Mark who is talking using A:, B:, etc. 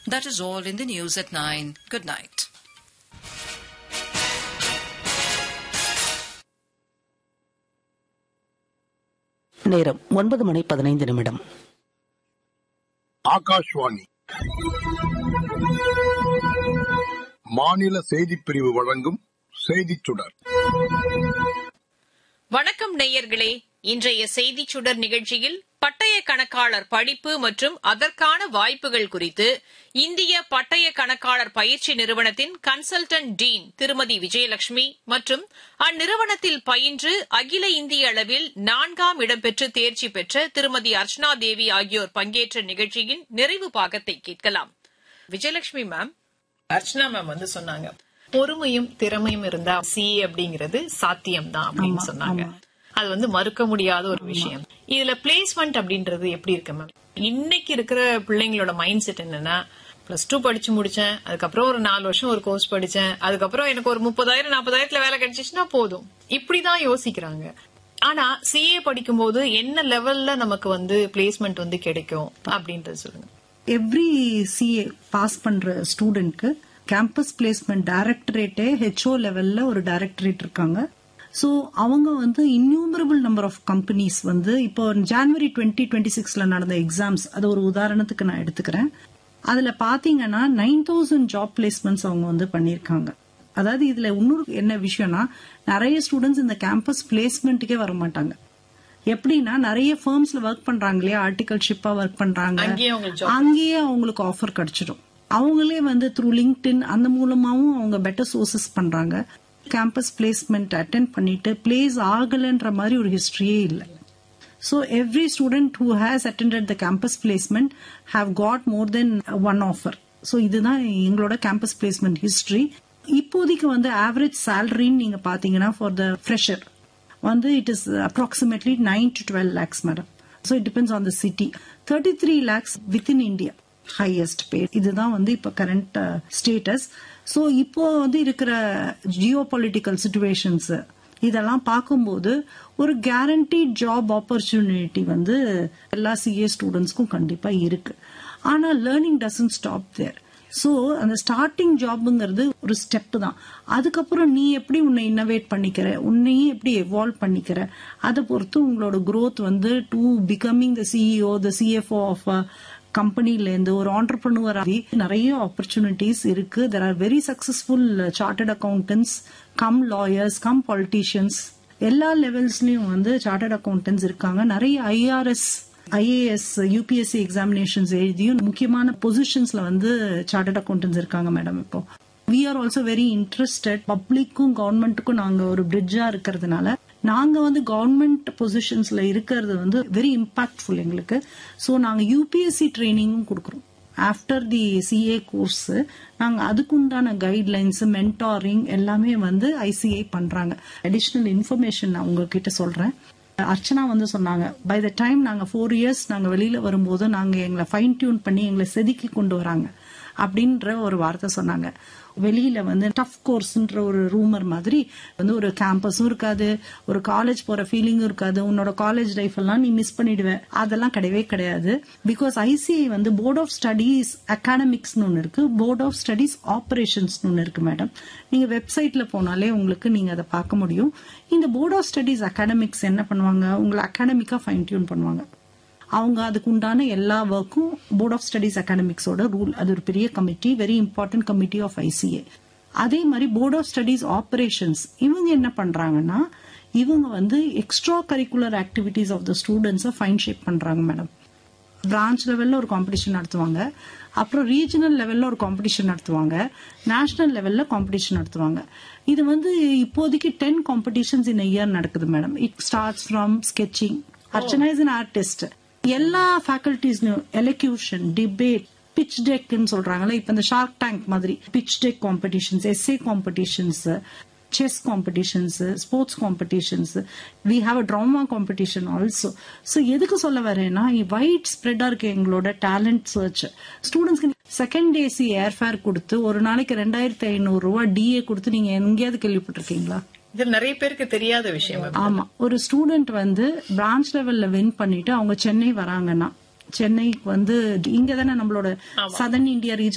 A: That is all in the news at 9. Good night.
B: நேரம் ஒன்பது மணி பதினைந்து நிமிடம்
C: ஆகாஷ்வாணி மாநில செய்திப் பிரிவு வழங்கும் செய்திச் சுடர்
D: வணக்கம் நேயர்களே இன்றைய செய்திச் சுடர் நிகழ்ச்சியில் பட்டய கணக்காளர் படிப்பு மற்றும் அதற்கான வாய்ப்புகள் குறித்து இந்திய பட்டய கணக்காளர் பயிற்சி நிறுவனத்தின் கன்சல்டன்ட் டீன் திருமதி விஜயலட்சுமி மற்றும் அந்நிறுவனத்தில் பயின்று அகில இந்திய அளவில் நான்காம் இடம் பெற்று தேர்ச்சி பெற்ற திருமதி அர்ச்சனா தேவி ஆகியோர் பங்கேற்ற நிகழ்ச்சியின் நிறைவு பாகத்தை கேட்கலாம் விஜயலட்சுமி மேம் அர்ச்சனா மேம் வந்து சொன்னாங்க பொறுமையும் திறமையும் இருந்தா சி அப்படிங்கிறது சாத்தியம்தான் அப்படின்னு சொன்னாங்க அது வந்து மறுக்க முடியாத ஒரு விஷயம் இதுல பிளேஸ்மெண்ட் அப்படின்றது எப்படி இருக்கு மேம் இன்னைக்கு இருக்கிற பிள்ளைங்களோட மைண்ட் செட் என்னன்னா பிளஸ் டூ படிச்சு முடிச்சேன் அதுக்கப்புறம் ஒரு நாலு வருஷம் ஒரு கோர்ஸ் படிச்சேன் அதுக்கப்புறம் எனக்கு ஒரு முப்பதாயிரம் நாற்பதாயிரத்துல வேலை கிடைச்சிச்சுன்னா போதும் இப்படிதான் யோசிக்கிறாங்க ஆனா சிஏ படிக்கும்போது என்ன லெவல்ல நமக்கு வந்து பிளேஸ்மெண்ட் வந்து கிடைக்கும் அப்படின்றது சொல்லுங்க
E: எவ்ரி சிஏ பாஸ் பண்ற ஸ்டூடெண்ட்க்கு கேம்பஸ் பிளேஸ்மெண்ட் டைரக்டரேட்டே ஹெச்ஓ லெவல்ல ஒரு டைரக்டரேட் இருக்காங்க ஸோ அவங்க வந்து இன்யூமரபிள் நம்பர் ஆஃப் கம்பெனிஸ் வந்து இப்போ ஜான்வரி டுவெண்ட்டி டுவெண்ட்டி சிக்ஸ்ல நடந்த எக்ஸாம்ஸ் அது ஒரு உதாரணத்துக்கு நான் எடுத்துக்கிறேன் அதுல பாத்தீங்கன்னா நைன் தௌசண்ட் ஜாப் பிளேஸ்மெண்ட்ஸ் அவங்க வந்து பண்ணிருக்காங்க அதாவது இதுல இன்னொரு என்ன விஷயம்னா நிறைய ஸ்டூடெண்ட்ஸ் இந்த கேம்பஸ் பிளேஸ்மெண்ட்டுக்கே வர மாட்டாங்க எப்படின்னா நிறைய ஃபர்ம்ஸ்ல ஒர்க் பண்றாங்க இல்லையா ஆர்டிகல்ஷிப்பா ஒர்க் பண்றாங்க
D: அங்கேயே அவங்களுக்கு
E: அங்கேயே அவங்களுக்கு ஆஃபர் கிடைச்சிடும் அவங்களே வந்து த்ரூ லிங்க்டின் அந்த மூலமாவும் அவங்க பெட்டர் சோர்சஸ் பண்றாங்க கேம்பஸ் பிளேஸ்மெண்ட் அட்டென்ட் பண்ணிட்டு பிளேஸ் ஆகலன்ற மாதிரி ஒரு ஹிஸ்டரியே இல்லை so every student who has attended the campus placement have got more then one offer so இதுதான் எங்களோட கேம்பஸ் பிளேஸ்மெண்ட் ஹிஸ்டரி இப்போதைக்கு வந்து ஆவரேஜ் சேலரின்னு நீங்க பாத்தீங்கன்னா ஃபார் த ஃப்ரெஷர் வந்து it is approximately nine to twelve lakhs madam so it depends on the city thirty three lakhs with in India highest pay இதுதான் வந்து இப்ப கரண்ட் ஸ்டேட்டஸ் ஸோ இப்போ வந்து இருக்கிற ஜியோ பொலிட்டிக்கல் சுச்சுவேஷன்ஸ் இதெல்லாம் பார்க்கும்போது ஒரு கேரண்டி ஜாப் ஆப்பர்ச்சுனிட்டி வந்து எல்லா சிஏ ஸ்டூடெண்ட்ஸ்க்கும் கண்டிப்பா இருக்கு ஆனா learning doesn't stop there so அந்த ஸ்டார்டிங் ஜாப்ங்கிறது ஒரு ஸ்டெப் தான் அதுக்கப்புறம் நீ எப்படி உன்னை இன்னோவேட் பண்ணிக்கிற உன்னையும் எப்படி எவால்வ் பண்ணிக்கிற அதை பொறுத்து உங்களோட growth வந்து to becoming the CEO the CFO of கம்பெனில இருந்து ஒரு ஆண்டர்பிரனுவர் நிறைய ஆப்பர்ச்சுனிட்டிஸ் இருக்கு there are very successful chartered accountants cum lawyers cum politicians எல்லா லெவல்ஸ்லயும் வந்து சார்ட்டர்ட் அக்கௌண்டன்ஸ் இருக்காங்க நிறைய ஐஆர்எஸ் ஐஏஎஸ் யூபிஎஸ்சி எக்ஸாமினேஷன்ஸ் எழுதியும் முக்கியமான பொசிஷன்ஸ்ல வந்து சார்ட்டர்ட் அக்கௌண்டன்ஸ் இருக்காங்க மேடம் இப்போ we are also very interested பப்ளிக்கும் கவர்மெண்ட்டுக்கும் நாங்க ஒரு பிரிட்ஜா இருக்கிறதுனால நாங்க வந்து கவர்மெண்ட் பொசிஷன்ஸ்ல இருக்கிறது வந்து வெரி இம்பாக்ட்ஃபுல் எங்களுக்கு ஸோ நாங்க யூபிஎஸ்சி ட்ரைனிங்கும் கொடுக்குறோம் ஆஃப்டர் தி சிஏ கோர்ஸ் நாங்க அதுக்குண்டான கைட்லைன்ஸ் மென்டாரிங் எல்லாமே வந்து ஐசிஐ பண்றாங்க அடிஷ்னல் இன்ஃபர்மேஷன் நான் உங்ககிட்ட சொல்றேன் அர்ச்சனா வந்து சொன்னாங்க பை த டைம் நாங்க ஃபோர் இயர்ஸ் நாங்க வெளியில வரும்போது நாங்க எங்களை ஃபைன் டியூன் பண்ணி எங்களை செதுக்கி கொண்டு வராங்க அப்படின்ற ஒரு வார்த்தை சொன்னாங்க வெளியில வந்து டஃப் கோர்ஸ்ன்ற ஒரு ரூமர் மாதிரி வந்து ஒரு கேம்பஸும் இருக்காது ஒரு காலேஜ் போற ஃபீலிங்கும் இருக்காது உன்னோட காலேஜ் லைஃப் எல்லாம் நீ மிஸ் பண்ணிடுவ அதெல்லாம் கிடையவே கிடையாது பிகாஸ் ஐசிஐ வந்து போர்ட் ஆஃப் ஸ்டடீஸ் அகாடமிக்ஸ்னு ஒன்று இருக்கு போர்ட் ஆஃப் ஸ்டடீஸ் ஆபரேஷன்ஸ்னு ஒன்று இருக்கு மேடம் நீங்க வெப்சைட்ல போனாலே உங்களுக்கு நீங்க அதை பார்க்க முடியும் இந்த போர்ட் ஆஃப் ஸ்டடீஸ் அகாடமிக்ஸ் என்ன பண்ணுவாங்க உங்களை அகாடமிக்கா ஃபைன் டியூன் பண்ணுவாங்க அவங்க அதுக்கு உண்டான எல்லா ஒர்க்கும் போர்ட் ஆஃப் ஸ்டடீஸ் அகாடமிக்ஸோட ரூல் அது ஒரு பெரிய committee very important committee of ICA அதே மாதிரி போர்ட் ஆஃப் ஸ்டடீஸ் ஆபரேஷன்ஸ் இவங்க என்ன பண்றாங்கன்னா இவங்க வந்து extra curricular activities of the ஸ்டூடெண்ட்ஸை ஃபைன் ஷேப் பண்றாங்க மேடம் பிரான்ச் லெவல்ல ஒரு காம்படிஷன் நடத்துவாங்க அப்புறம் ரீஜனல் லெவல்ல ஒரு காம்படிஷன் நடத்துவாங்க நேஷனல் லெவல்ல காம்படிஷன் நடத்துவாங்க இது வந்து இப்போதைக்கு டென் காம்படிஷன்ஸ் இன் இயர் நடக்குது madam it starts from sketching Archana is an artist எல்லா ஃபேக்கல்டிஸ்லயும் எலக்யூஷன் டிபேட் பிச் டெக்னு சொல்றாங்கல்ல இப்ப இந்த ஷார்க் டேங்க் மாதிரி pitch tech competitions essay competitions chess competitions sports competitions we have a drama competition also so எதுக்கு சொல்ல வரேன்னா வைட் ஸ்ப்ரெட்டா இருக்கு எங்களோட டேலண்ட் சர்ச் ஸ்டூடெண்ட்ஸ்க்கு செகண்ட் ஏசி ஏர்ஃபேர் கொடுத்து ஒரு நாளைக்கு ரெண்டாயிரத்தி ஐநூறு ரூபாய் டிஏ கொடுத்து நீங்க எங்கேயாவது கேள்விப்பட்டிருக்கீங்களா
D: இது நிறைய பேருக்கு தெரியாத விஷயம்
E: ஆமா ஒரு ஸ்டூடெண்ட் வந்து பிரான்ச் லெவல்ல வின் பண்ணிட்டு அவங்க சென்னை வராங்கன்னா சென்னைக்கு வந்து இங்க தானே நம்மளோட சதர்ன் இந்தியா ரீஜன்